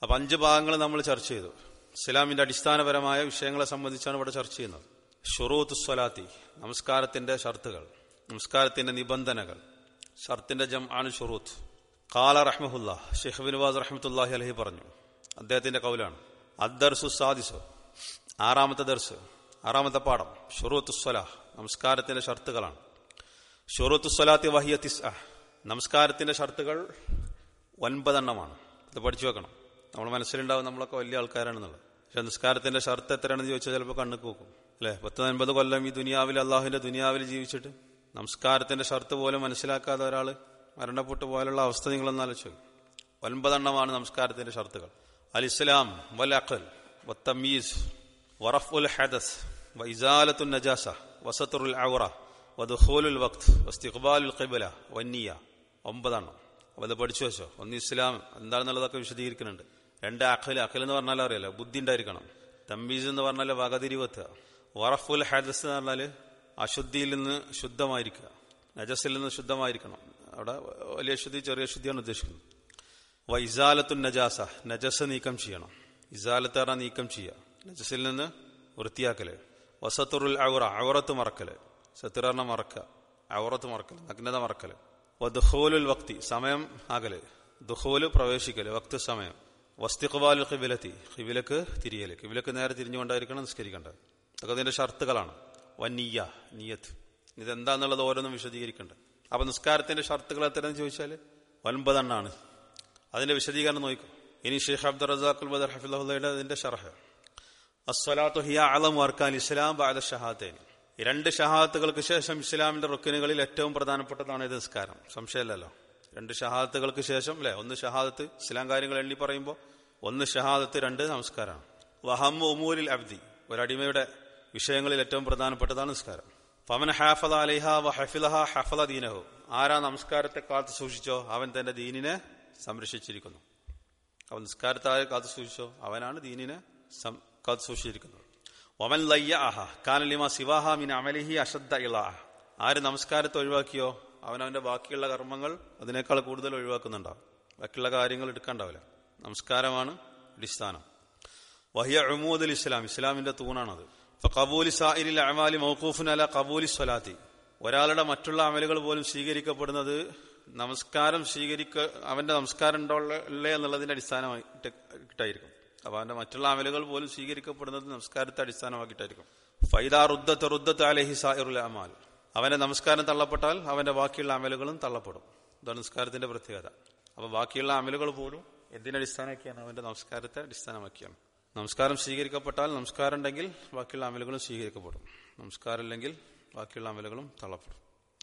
അപ്പൊ അഞ്ച് ഭാഗങ്ങൾ നമ്മൾ ചർച്ച ചെയ്തു ഇസ്ലാമിന്റെ അടിസ്ഥാനപരമായ വിഷയങ്ങളെ സംബന്ധിച്ചാണ് ഇവിടെ ചർച്ച ചെയ്യുന്നത് ഷുറൂത്ത് സ്വലാത്തി നമസ്കാരത്തിന്റെ ഷർത്തുകൾ നമസ്കാരത്തിന്റെ നിബന്ധനകൾ ഷർത്തിന്റെ ജം ആണ് ഷുറൂത്ത് കാല റഹ്മഹുല്ല ഷെയ്ഖ് ബിൻവാസ് റഹ്മത്തുല്ലാഹി അലഹി പറഞ്ഞു അദ്ദേഹത്തിന്റെ കൗലാണ് അദ്ദർസു സാദിസു ആറാമത്തെ ദർസ് ആറാമത്തെ പാഠം ഷുറൂത്ത് സ്വലാഹ് നമസ്കാരത്തിന്റെ ഷർത്തുകളാണ് ഷുറൂത്ത് സ്വലാത്തി വഹിയ തിസ് നമസ്കാരത്തിന്റെ ഷർത്തുകൾ ഒൻപതെണ്ണമാണ് ഇത് പഠിച്ചു വെക്കണം നമ്മൾ മനസ്സിലുണ്ടാവും നമ്മളൊക്കെ വലിയ ആൾക്കാരാണെന്നുള്ളത് പക്ഷെ നിസ്കാരത്തിന്റെ ഷർത്ത് എത്രയാണെന്ന് ചോദിച്ചാൽ ചിലപ്പോൾ കണ്ണുക്ക് നോക്കും അല്ലെ പത്ത് അൻപത് കൊല്ലം ഈ ദുനിയാവിൽ അള്ളാഹുവിന്റെ ദുനിയാവിൽ ജീവിച്ചിട്ട് നമസ്കാരത്തിന്റെ ഷർത്ത് പോലും മനസ്സിലാക്കാതെ ഒരാൾ മരണപ്പെട്ടു പോലുള്ള അവസ്ഥ നിങ്ങളൊന്ന് ആലോചിച്ചു ഒൻപതെണ്ണമാണ് നമസ്കാരത്തിന്റെ ഷർത്തുകൾ അൽ ഇസ്ലാം വൽ അഖൽ വത്തമീസ് വറഫുൽ ഹദസ് വൈസാലത്തു നജാസ വസത്തുൽ ഔറ വദുഖൂലുൽ വഖ്ത് വസ്തിഖ്ബാലുൽ ഖിബ്ല വന്നിയ ഒമ്പതെണ്ണം അപ്പൊ അത് പഠിച്ചു വെച്ചോ ഒന്ന് ഇസ്ലാം എന്താണെന്നുള്ളതൊക്കെ വിശദീകരിക്കുന്നുണ്ട് രണ്ട് അഖൽ അഖൽ എന്ന് പറഞ്ഞാൽ അറിയാലോ ബുദ്ധി ഉണ്ടായിരിക്കണം തമ്പീസ് എന്ന് പറഞ്ഞാൽ വകതിരിവെത്തുക വറഫുൽ ഹദസ് എന്ന് പറഞ്ഞാൽ അശുദ്ധിയിൽ നിന്ന് ശുദ്ധമായിരിക്കുക നജസിൽ നിന്ന് ശുദ്ധമായിരിക്കണം അവിടെ വലിയ ശുദ്ധി ചെറിയ ശുദ്ധിയാണ് ഉദ്ദേശിക്കുന്നത് വൈസാലത്തു നജാസ നജസ് നീക്കം ചെയ്യണം ഇസാലത്ത് പറഞ്ഞാൽ നീക്കം ചെയ്യുക നജസിൽ നിന്ന് വൃത്തിയാക്കല് വസത്തുറുൽ ഔറ ഔറത്ത് മറക്കല് സത്തിറ മറക്കുക ഔറത്ത് മറക്കല് നഗ്നത മറക്കല് വദ്ഹോലുൽ വക്തി സമയം ആകല് ദുഹോല് പ്രവേശിക്കല് വക്ത് സമയം വസ്തിഖ്ബാലു ഖിബിലത്തി ഖിബിലക്ക് തിരിയല് ഖിബിലക്ക് നേരെ തിരിഞ്ഞുകൊണ്ടായിരിക്കണം നിസ്കരിക്കേണ്ടത് അതൊക്കെ അതിന്റെ ഷർത്തുകളാണ് വന്നിയ നിയത്ത് ഇതെന്താന്നുള്ളത് ഓരോന്നും വിശദീകരിക്കേണ്ടത് അപ്പൊ നിസ്കാരത്തിന്റെ ഷർത്തുകൾ എത്രയെന്ന് ചോദിച്ചാൽ ഒൻപതെണ്ണാണ് അതിന്റെ വിശദീകരണം നോക്കും ഇനി ഷെയ്ഖ് അബ്ദുൾ റസാഖുൽ ബദർ ഹഫിള്ളയുടെ അതിന്റെ ഷർഹ് അസ്വലാത്തു ഹിയ അളം വർക്കാൻ ഇസ്ലാം ബാദ ഷഹാത്തേൻ രണ്ട് ഷഹാത്തുകൾക്ക് ശേഷം ഇസ്ലാമിന്റെ റുക്കിനുകളിൽ ഏറ്റവും പ്രധാനപ്പെട്ടതാണ് ഇത് നിസ്കാരം സംശയമല്ലല്ലോ രണ്ട് ഷഹാദത്തുകൾക്ക് ശേഷം അല്ലെ ഒന്ന് ഷഹാദത്ത് ഇസ്ലാം കാര്യങ്ങൾ എണ്ണി പറയുമ്പോൾ ഒന്ന് ഷഹാദത്ത് രണ്ട് നമസ്കാരമാണ് വഹം ഉമൂലിൽ അബ്ദി ഒരടിമയുടെ വിഷയങ്ങളിൽ ഏറ്റവും പ്രധാനപ്പെട്ടതാണ് നിസ്കാരം ഫമൻ ഹാഫദ അലിഹ വ ഹഫിലഹ ഹഫദ ദീനഹു ആരാ നമസ്കാരത്തെ കാത്തു സൂക്ഷിച്ചോ അവൻ തന്റെ ദീനിനെ സംരക്ഷിച്ചിരിക്കുന്നു അവൻ നിസ്കാരത്തെ ആര് കാത്തു സൂക്ഷിച്ചോ അവനാണ് ദീനിനെ കാത്തു സൂക്ഷിച്ചിരിക്കുന്നത് ഒമൻ ലയ്യ അഹ കാനലിമ സിവാഹ മിൻ അമലിഹി അശദ്ദ ഇളാഹ ആര് നമസ്കാരത്തെ ഒഴിവാക്കിയോ അവൻ അവന്റെ ബാക്കിയുള്ള കർമ്മങ്ങൾ അതിനേക്കാൾ കൂടുതൽ ഒഴിവാക്കുന്നുണ്ടാവും ബാക്കിയുള്ള കാര്യങ്ങൾ എടുക്കാണ്ടാവില്ല നമസ്കാരമാണ് അടിസ്ഥാനം വഹിയ അമൂദുൽ ഇസ്ലാം ഇസ്ലാമിന്റെ തൂണാണത് കബൂലി സായിരിൽ അമാലി മൗക്കൂഫിൻ അല കബൂലി സ്വലാത്തി ഒരാളുടെ മറ്റുള്ള അമലുകൾ പോലും സ്വീകരിക്കപ്പെടുന്നത് നമസ്കാരം സ്വീകരിക്ക അവന്റെ നമസ്കാരം ഉണ്ടോ ഇല്ലേ എന്നുള്ളതിന്റെ അടിസ്ഥാനമായിട്ടായിരിക്കും അപ്പൊ അവന്റെ മറ്റുള്ള അമലുകൾ പോലും സ്വീകരിക്കപ്പെടുന്നത് നമസ്കാരത്തെ അടിസ്ഥാനമാക്കിയിട്ടായിരിക്കും ഫൈദാ റുദ്ദത്ത് റുദ്ദത്ത് അലഹി സായിറുൽ അമാൽ അവന്റെ നമസ്കാരം തള്ളപ്പെട്ടാൽ അവന്റെ ബാക്കിയുള്ള അമലുകളും തള്ളപ്പെടും ഇതാണ് നിസ്കാരത്തിന്റെ പ്രത്യേകത അപ്പൊ ബാക്കിയുള്ള അമലുകൾ പോലും എന്തിനടിസ്ഥാനമാക്കിയാണ് അവന്റെ നമസ്കാരത്തെ അടിസ്ഥാനമാക്കിയാണ് നമസ്കാരം സ്വീകരിക്കപ്പെട്ടാൽ നമസ്കാരം ഉണ്ടെങ്കിൽ ബാക്കിയുള്ള അമലുകളും സ്വീകരിക്കപ്പെടും നമസ്കാരം ഇല്ലെങ്കിൽ ബാക്കിയുള്ള അമലുകളും തള്ളപ്പെടും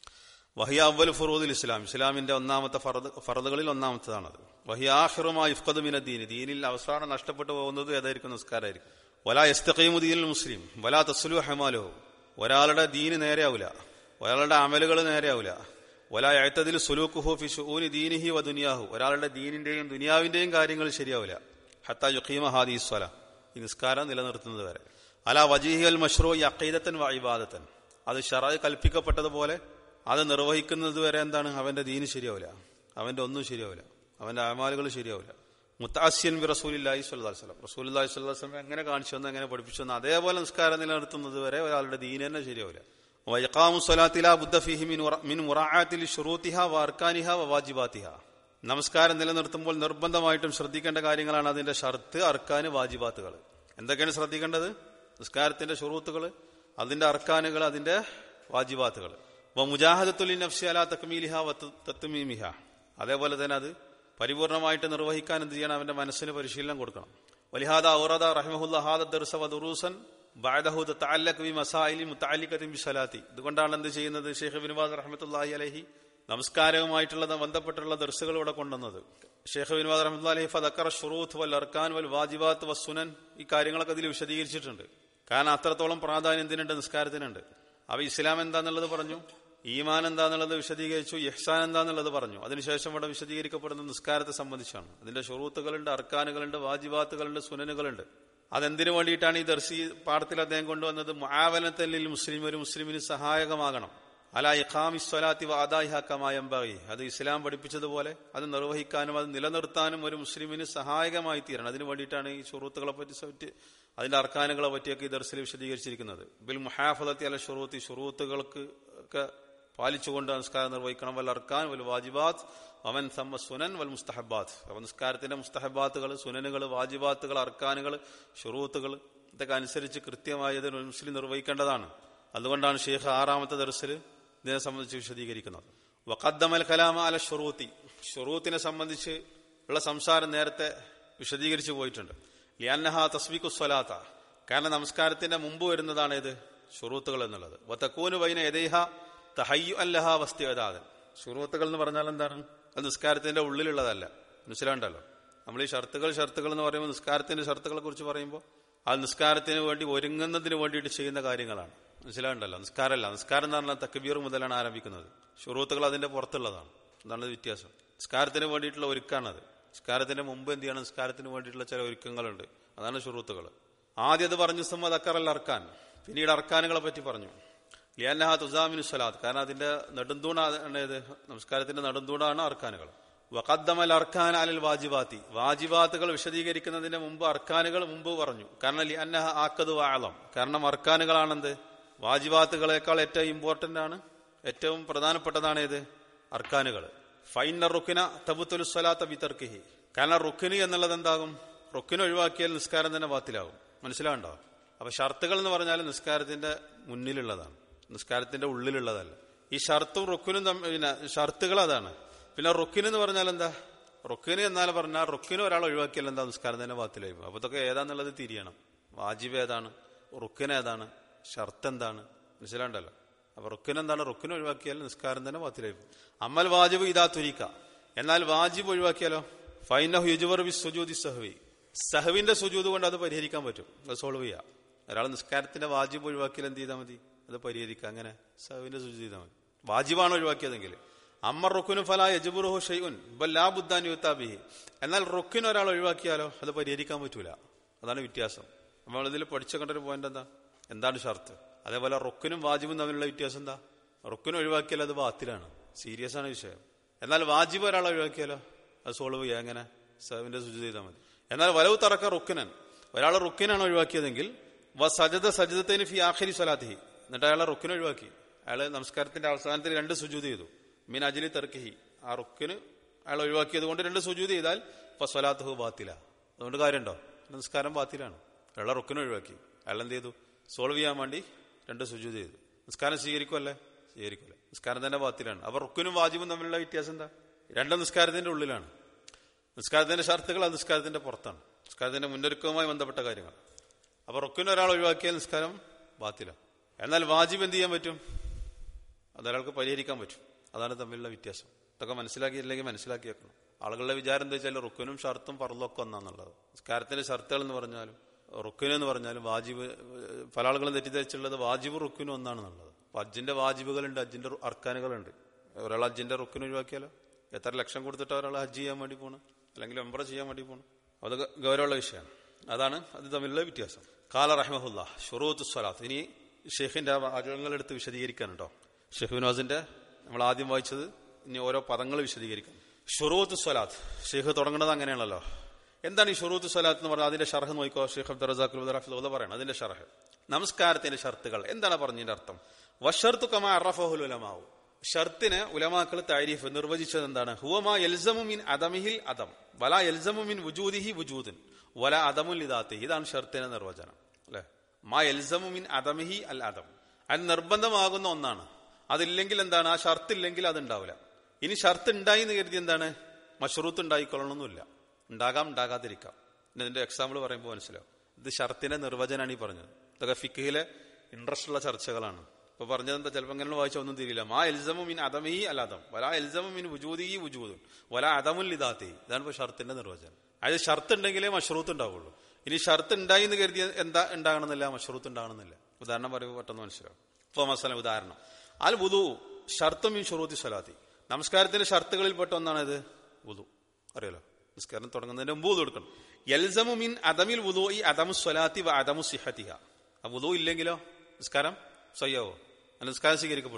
വഹിയ അവൽ ഫുറൂദുൽ ഇസ്ലാം ഇസ്ലാമിന്റെ ഒന്നാമത്തെ ഫറദുകളിൽ ഒന്നാമത്തേതാണത് വഹിയ ആഹിറുമായ ഇഫ്കദ് മിന ദീന് ദീനിൽ അവസാനം നഷ്ടപ്പെട്ടു പോകുന്നത് ഏതായിരിക്കും നിസ്കാരമായിരിക്കും വലാ എസ്തഖീമു ദീനിൽ മുസ്ലിം വലാ തസ്ലു ഹമാലോ ഒരാളുടെ ദീന് നേരെയാവില്ല ഒരാളുടെ അമലുകൾ നേരെയാവില്ല വലാ എഴുത്തതിൽ സുലൂഖുഹു ഫി ഷൂനി ദീനിഹി വ ദുനിയാഹു ഒരാളുടെ ദീനിന്റെയും ദുനിയാവിന്റെയും കാര്യങ്ങൾ ശരിയാവില്ല ഹത്ത യുഖീമ ഹാദി സ്വല ഈ നിസ്കാരം നിലനിർത്തുന്നത് വരെ അല വജീഹൽ മഷ്റൂ അക്കീദത്തൻ വ ഇബാദത്തൻ അത് ഷറായി കൽപ്പിക്കപ്പെട്ടതുപോലെ അത് നിർവഹിക്കുന്നത് വരെ എന്താണ് അവന്റെ ദീന് ശരിയാവില്ല അവന്റെ ഒന്നും ശരിയാവില്ല അവന്റെ അമാലുകൾ ശരിയാവില്ല മുത്താസ്യൻ ബി റസൂലി സ്വല്ലാസ്ലം റസൂലി സ്വല്ലാസ്ലം എങ്ങനെ കാണിച്ചു വന്ന് എങ്ങനെ പഠിപ്പിച്ചു വന്ന് അതേപോലെ നിസ്കാരം നിലനിർത്തുന്നത് വരെ ഒരാളുടെ ദീന് തന്നെ ശരിയാവില്ല വയക്കാമു സ്വലാത്തില ബുദ്ധഫിഹി മിൻ മുറാത്തിൽ ഷുറൂത്തിഹ വാർക്കാനിഹ വാജിബാത്തിഹ നമസ്കാരം നിലനിർത്തുമ്പോൾ നിർബന്ധമായിട്ടും ശ്രദ്ധിക്കേണ്ട കാര്യങ്ങളാണ് അതിന്റെ ഷർത്ത് അർക്കാന് വാജിബാത്തുകൾ എന്തൊക്കെയാണ് ശ്രദ്ധിക്കേണ്ടത് നിസ്കാരത്തിന്റെ ഷുറൂത്തുകൾ അതിന്റെ അർക്കാനുകൾ അതിന്റെ വാജിബാത്തുകൾ മുജാഹദത്തുൽ നഫ്സി അല തക്മീലിഹ തത്മീമിഹ അതേപോലെ തന്നെ അത് പരിപൂർണമായിട്ട് നിർവഹിക്കാൻ എന്ത് ചെയ്യണം അവന്റെ മനസ്സിന് പരിശീലനം കൊടുക്കണം വലിഹാദ ഔറദ റഹ്മഹുല്ലാദ ദർസ വദുറൂസൻ ബാദഹു തഅല്ലഖ ബി മസായിലി മുതഅല്ലിഖത്തിൻ ബി സലാത്തി ഇതുകൊണ്ടാണ് എന്ത് ചെയ്യുന്നത് ഷെയ്ഖ് ബിൻവാസ് റഹ്മത്തുള്ളാഹി അലൈഹി നമസ്കാരവുമായിട്ടുള്ള ബന്ധപ്പെട്ടുള്ള ദർസുകൾ ഇവിടെ കൊണ്ടുവന്നത് ഷെയ്ഖ് ബിൻവാസ് റഹ്മത്തുള്ളാഹി അലൈഹി ഫദക്കറ ഷുറൂത്ത് വൽ അർക്കാൻ വൽ വാജിബാത്ത് വസ്സുനൻ ഈ കാര്യങ്ങളൊക്കെ അതിൽ വിശദീകരിച്ചിട്ടുണ്ട് കാരണം അത്രത്തോളം പ്രാധാന്യം എന്തിനുണ്ട് നിസ്കാരത്തിനുണ്ട് അവ ഇസ്ലാം എന്താന്നുള്ളത് പറഞ്ഞു ഈമാൻ എന്താന്നുള്ളത് വിശദീകരിച്ചു യഹ്സാൻ എന്താന്നുള്ളത് പറഞ്ഞു അതിനുശേഷം ഇവിടെ വിശദീകരിക്കപ്പെടുന്ന നിസ്കാരത്തെ സംബന്ധിച്ചാണ് അതിന്റെ ഷുറൂത്തുകളുണ്ട് അർക്കാനുകളുണ്ട് വാജിബാത്തുകളുണ്ട് സുനനുകളുണ്ട് അതെന്തിനു വേണ്ടിയിട്ടാണ് ഈ ദർശി പാഠത്തിൽ അദ്ദേഹം കൊണ്ടുവന്നത് മുആവനത്തല്ലിൽ മുസ്ലിം ഒരു മുസ്ലിമിന് സഹായകമാകണം അല ഇഖാമി സ്വലാത്തി വാദായിഹാക്കമായമ്പായി അത് ഇസ്ലാം പഠിപ്പിച്ചതുപോലെ അത് നിർവഹിക്കാനും അത് നിലനിർത്താനും ഒരു മുസ്ലിമിന് സഹായകമായി തീരണം അതിനു വേണ്ടിയിട്ടാണ് ഈ ഷുറൂത്തുകളെ പറ്റി പറ്റി അതിന്റെ അർക്കാനുകളെ പറ്റിയൊക്കെ ഈ ദർശനം വിശദീകരിച്ചിരിക്കുന്നത് ബിൽ മുഹാഫലത്തി അല ഷുറൂത്തി ഷുറൂത്തുകൾക്ക് ഒക്കെ പാലിച്ചുകൊണ്ട് നമസ്കാരം നിർവഹിക്കണം വൽ അർക്കാൻ വൽ വാജിബാത്ത് അവൻ സമ്മ സുനൻ വൽ മുസ്തഹബാത്ത് അപ്പൊ നിസ്കാരത്തിന്റെ മുസ്തഹബാത്തുകൾ സുനനുകൾ വാജിബാത്തുകൾ അർക്കാനുകൾ ഷുറൂത്തുകൾ ഇതൊക്കെ അനുസരിച്ച് കൃത്യമായി ഇത് മുസ്ലിം നിർവഹിക്കേണ്ടതാണ് അതുകൊണ്ടാണ് ഷെയ്ഖ് ആറാമത്തെ ദർസിൽ ഇതിനെ സംബന്ധിച്ച് വിശദീകരിക്കുന്നത് വഖദ്ദമൽ കലാമ അല ഷുറൂത്തി ഷുറൂത്തിനെ സംബന്ധിച്ച് ഉള്ള സംസാരം നേരത്തെ വിശദീകരിച്ചു പോയിട്ടുണ്ട് ലിയാന്നഹ തസ്ബിഖു സ്വലാത്ത കാരണം നമസ്കാരത്തിന്റെ മുമ്പ് വരുന്നതാണ് ഇത് ഷുറൂത്തുകൾ എന്നുള്ളത് വത്തക്കൂന് വൈന എദേഹ തഹയ്യു അല്ലഹ വസ്തിയതാദൻ ഷുറൂത്തുകൾ എന്ന് പറഞ്ഞാൽ എന്താണ് അത് നിസ്കാരത്തിന്റെ ഉള്ളിലുള്ളതല്ല മനസ്സിലാണ്ടല്ലോ നമ്മൾ ഈ ഷർത്തുകൾ ഷർത്തുകൾ എന്ന് പറയുമ്പോൾ നിസ്കാരത്തിന്റെ ഷർത്തുകളെ കുറിച്ച് പറയുമ്പോൾ ആ നിസ്കാരത്തിന് വേണ്ടി ഒരുങ്ങുന്നതിന് വേണ്ടിയിട്ട് ചെയ്യുന്ന കാര്യങ്ങളാണ് മനസ്സിലാണ്ടല്ലോ നിസ്കാരമല്ല നിസ്കാരം എന്ന് പറഞ്ഞാൽ തക്കബീർ മുതലാണ് ആരംഭിക്കുന്നത് ഷുറൂത്തുകൾ അതിന്റെ പുറത്തുള്ളതാണ് എന്താണ് വ്യത്യാസം നിസ്കാരത്തിന് വേണ്ടിയിട്ടുള്ള ഒരുക്കാണത് നിസ്കാരത്തിന്റെ മുമ്പ് എന്ത് ചെയ്യണം നിസ്കാരത്തിന് വേണ്ടിയിട്ടുള്ള ചില ഒരുക്കങ്ങളുണ്ട് അതാണ് ഷുറൂത്തുകൾ ആദ്യം അത് പറഞ്ഞു സമ്മത് അക്കറൽ അർക്കാൻ പിന്നീട് അർക്കാനുകളെ പറ്റി പറഞ്ഞു ലിയാനഹ തുസാമിനു സ്വലാത്ത് കാരണം അതിന്റെ നെടുന്തൂണാണ് ഇത് നമസ്കാരത്തിന്റെ നെടുന്തൂണാണ് അർക്കാനുകൾ വഖദ്ദമൽ അർക്കാൻ അലൽ വാജിബാത്തി വാജിബാത്തുകൾ വിശദീകരിക്കുന്നതിന് മുമ്പ് അർക്കാനുകൾ മുമ്പ് പറഞ്ഞു കാരണം ലിഅന്നഹ ആക്കത് വാളം കാരണം അർക്കാനുകളാണെന്ത് വാജിബാത്തുകളെക്കാൾ ഏറ്റവും ഇമ്പോർട്ടന്റ് ആണ് ഏറ്റവും പ്രധാനപ്പെട്ടതാണ് ഏത് അർക്കാനുകൾ ഫൈന റുക്കിന തബുത്തുൽ സ്വലാത്ത ബിതർക്കിഹി കാരണം റുക്കിന് എന്നുള്ളത് എന്താകും റുക്കിന് ഒഴിവാക്കിയാൽ നിസ്കാരം തന്നെ ബാത്തിലാകും മനസ്സിലാണ്ടോ അപ്പൊ ഷർത്തുകൾ എന്ന് പറഞ്ഞാൽ നിസ്കാരത്തിന്റെ മുന്നിലുള്ളതാണ് നിസ്കാരത്തിന്റെ ഉള്ളിലുള്ളതല്ല ഈ ഷർത്തും റുക്കിനും തമ്മിൽ പിന്നെ ഷർത്തുകൾ അതാണ് പിന്നെ റുക്കിന് എന്ന് പറഞ്ഞാൽ എന്താ റുക്കിന് എന്നാൽ പറഞ്ഞാൽ റുക്കിന് ഒരാൾ ഒഴിവാക്കിയാൽ എന്താ നിസ്കാരം തന്നെ ബാത്തിലായി പോകും അപ്പൊ ഇതൊക്കെ ഏതാന്നുള്ളത് തിരിയണം വാജിബ് ഏതാണ് റുക്കിന് ഏതാണ് ഷർത്ത് എന്താണ് മനസ്സിലാണ്ടല്ലോ അപ്പൊ റുക്കിന് എന്താണ് റുക്കിന് ഒഴിവാക്കിയാൽ നിസ്കാരം തന്നെ ബാത്തിലായി പോകും അമ്മൽ വാജിബ് ഇതാ തുരിക്ക എന്നാൽ വാജിബ് ഒഴിവാക്കിയാലോ ഫൈനഹു യുജുവർ ബി സുജൂദി സഹവി സഹവിന്റെ സുജൂത് കൊണ്ട് അത് പരിഹരിക്കാൻ പറ്റും അത് സോൾവ് ചെയ്യാം ഒരാൾ നിസ്കാരത്തിന്റെ വാജിബ് ഒഴിവാക്കിയാൽ എന്ത് ചെയ്താൽ മതി അത് പരിഹരിക്കാം അങ്ങനെ സഹവിന്റെ സുജൂത് ചെയ്താൽ മതി വാജിബാണ് ഒഴിവാക്കിയതെങ്കിൽ അമ്മ റുക്കിനും ഫല യജുബുറുഹു ഷെയ്ഉൻ ബല്ലാ ബുദ്ധാൻ യുത്താബിഹി എന്നാൽ റുക്കിന് ഒരാൾ ഒഴിവാക്കിയാലോ അത് പരിഹരിക്കാൻ പറ്റൂല അതാണ് വ്യത്യാസം നമ്മൾ ഇതിൽ പഠിച്ച കണ്ടൊരു പോയിന്റ് എന്താ എന്താണ് ഷർത്ത് അതേപോലെ റുക്കിനും വാജിബും തമ്മിലുള്ള വ്യത്യാസം എന്താ റുക്കിന് ഒഴിവാക്കിയാൽ അത് ബാത്തിലാണ് സീരിയസ് ആണ് വിഷയം എന്നാൽ വാജിബ് ഒരാൾ ഒഴിവാക്കിയാലോ അത് സോൾവ് ചെയ്യാം എങ്ങനെ സേവിന്റെ ശുചി ചെയ്താൽ മതി എന്നാൽ വലവ് തറക്ക റുക്കിനൻ ഒരാൾ റുക്കിനാണ് ഒഴിവാക്കിയതെങ്കിൽ വ സജദ സജിദത്തിന് ഫി ആഖിരി സ്വലാത്തിഹി എന്നിട്ട് അയാളെ റുക്കിനെ ഒഴിവാക്കി അയാൾ നമസ്കാരത്തിന്റെ അവസാനത്തിൽ രണ്ട് സുജൂത് ചെയ്തു മീൻ അജിലി തെർക്കിഹി ആ റുക്കിന് അയാൾ ഒഴിവാക്കിയത് കൊണ്ട് രണ്ട് സുജൂത് ചെയ്താൽ ഇപ്പൊ സ്വലാത്തുഹു ബാത്തില അതുകൊണ്ട് കാര്യമുണ്ടോ നിസ്കാരം ബാത്തിലാണ് അയാളെ റുക്കിനെ ഒഴിവാക്കി അയാൾ എന്ത് ചെയ്തു സോൾവ് ചെയ്യാൻ വേണ്ടി രണ്ട് സുജൂത് ചെയ്തു നിസ്കാരം സ്വീകരിക്കുമല്ലേ സ്വീകരിക്കില്ല നിസ്കാരം തന്നെ ബാത്തിലാണ് അപ്പൊ റുക്കിനും വാജിബും തമ്മിലുള്ള വ്യത്യാസം എന്താ രണ്ടും നിസ്കാരത്തിന്റെ ഉള്ളിലാണ് നിസ്കാരത്തിന്റെ ഷർത്തുകൾ അത് നിസ്കാരത്തിന്റെ പുറത്താണ് നിസ്കാരത്തിന്റെ മുന്നൊരുക്കവുമായി ബന്ധപ്പെട്ട കാര്യങ്ങൾ അപ്പൊ റുക്കിന് ഒരാൾ ഒഴിവാക്കിയാൽ നിസ്കാരം ബാത്തില എന്നാൽ വാജിബ് എന്ത് ചെയ്യാൻ പറ്റും അതൊരാൾക്ക് പരിഹരിക്കാൻ പറ്റും അതാണ് തമ്മിലുള്ള വ്യത്യാസം ഇതൊക്കെ മനസ്സിലാക്കിയില്ലെങ്കിൽ മനസ്സിലാക്കി വെക്കണം ആളുകളുടെ വിചാരം എന്താ വെച്ചാൽ റുക്കിനും ഷർത്തും പറലൊക്കെ ഒന്നാന്നുള്ളത് നിസ്കാരത്തിന്റെ ഷർത്തുകൾ എന്ന് പറഞ്ഞാലും റുക്കിന് എന്ന് പറഞ്ഞാലും വാജിബ് പല ആളുകളും തെറ്റിദ്ധരിച്ചുള്ളത് വാജിബ് റുക്കിനും ഒന്നാണെന്നുള്ളത് അപ്പൊ അജിന്റെ വാജിബുകളുണ്ട് അജിന്റെ അർക്കാനുകളുണ്ട് ഒരാൾ അജിന്റെ റുക്കിന് ഒഴിവാക്കിയാലോ എത്ര ലക്ഷം കൊടുത്തിട്ട് ഒരാൾ ഹജ്ജ് ചെയ്യാൻ വേണ്ടി പോകണം അല്ലെങ്കിൽ എംബ്ര ചെയ്യാൻ വേണ്ടി പോകണം അത് ഗൗരവമുള്ള വിഷയമാണ് അതാണ് അത് തമ്മിലുള്ള വ്യത്യാസം കാല റഹ്മഹുല്ല ഷുറൂത്ത് സ്വലാത്ത് ഇനി ഷെയ്ഖിന്റെ വാചകങ്ങളെടുത്ത് വിശദീകരിക്കാനുണ്ടോ ഷെയ്ഖ് വിനോസിന്റെ നമ്മൾ ആദ്യം വായിച്ചത് ഇനി ഓരോ പദങ്ങൾ വിശദീകരിക്കാം ഷുറൂത്ത് സ്വലാത്ത് ഷെയ്ഖ് തുടങ്ങുന്നത് അങ്ങനെയാണല്ലോ എന്താണ് ഈ ഷുറൂത്ത് സ്വലാത്ത് എന്ന് പറഞ്ഞാൽ അതിന്റെ ഷർഹ് നോക്കിക്കോ ഷെയ്ഖ് അബ്ദുറസാഖുൽ പറയണം അതിന്റെ ഷർഹ് നമസ്കാരത്തിന്റെ ഷർത്തുകൾ എന്താണ് പറഞ്ഞതിന്റെ അർത്ഥം വഷർത്തു കമാ അറഫഹുൽ ഉലമാവു ഷർത്തിന് ഉലമാക്കൾ താരീഫ് നിർവചിച്ചത് എന്താണ് ഹുവമാ എൽസമുമിൻ അദമിഹിൽ അദം വല എൽസമുമിൻ വുജൂദിഹി വുജൂദിൻ വല അദമുൽ ഇദാത്തി ഇതാണ് ഷർത്തിന്റെ നിർവചനം അല്ലെ മാ എൽസമുമിൻ അദമിഹി അൽ അദം അത് നിർബന്ധമാകുന്ന ഒന്നാണ് അതില്ലെങ്കിൽ എന്താണ് ആ ഷർത്ത് ഇല്ലെങ്കിൽ അത് ഉണ്ടാവില്ല ഇനി ഷർത്ത് ഉണ്ടായി എന്ന് കരുതി എന്താണ് മഷറൂത്ത് ഉണ്ടായിക്കൊള്ളണമെന്നില്ല ഉണ്ടാകാം ഉണ്ടാകാതിരിക്കാം ഇതിന്റെ എക്സാമ്പിൾ പറയുമ്പോൾ മനസ്സിലാവും ഇത് ഷർത്തിന്റെ നിർവചനമാണ് ഈ പറഞ്ഞത് ഇതൊക്കെ ഫിക്കിലെ ഇൻട്രസ്റ്റ് ഉള്ള ചർച്ചകളാണ് ഇപ്പൊ പറഞ്ഞത് എന്താ ചിലപ്പോൾ അങ്ങനെ വായിച്ചാൽ ഒന്നും തിരിയില്ല മാ എൽസമു മിൻ അദമി അലാദം വല എൽസമു മിൻ വുജൂദി വുജൂദുൻ വല അദമുൽ ഇദാത്തി ഇതാണ് ഇപ്പൊ ഷർത്തിന്റെ നിർവചനം അതായത് ഷർത്ത് ഉണ്ടെങ്കിലേ മഷറൂത്ത് ഉണ്ടാവുള്ളൂ ഇനി ഷർത്ത് ഉണ്ടായി എന്ന് കരുതി എന്താ ഉണ്ടാകണമെന്നില്ല മഷറൂത്ത് ഉണ്ടാകണമെന്നില്ല ഉദാഹരണം പറയുമ്പോൾ പെട്ടെന്ന് മനസ്സിലാവും ഇപ്പൊ മസല ഉദാഹരണം അൽ വുദു ഷർത്തും ഈ ഷുറൂത്തി സ്വലാത്തി നമസ്കാരത്തിന്റെ ഷർത്തുകളിൽപ്പെട്ട ഒന്നാണ് ഇത് വുദു അറിയാലോ നിസ്കാരം തുടങ്ങുന്നതിന്റെ മുമ്പ് വുദു എടുക്കണം എൽസമു മിൻ അദമിൽ വുദു ഈ അദമു സ്വലാത്തി വ അദമു സിഹത്തിഹ ആ വുദു ഇല്ലെങ്കിലോ നിസ്കാരം സ്വയ്യാവോ അല്ല നിസ്കാരം സ്വീകരിക്കപ്പെടുമോ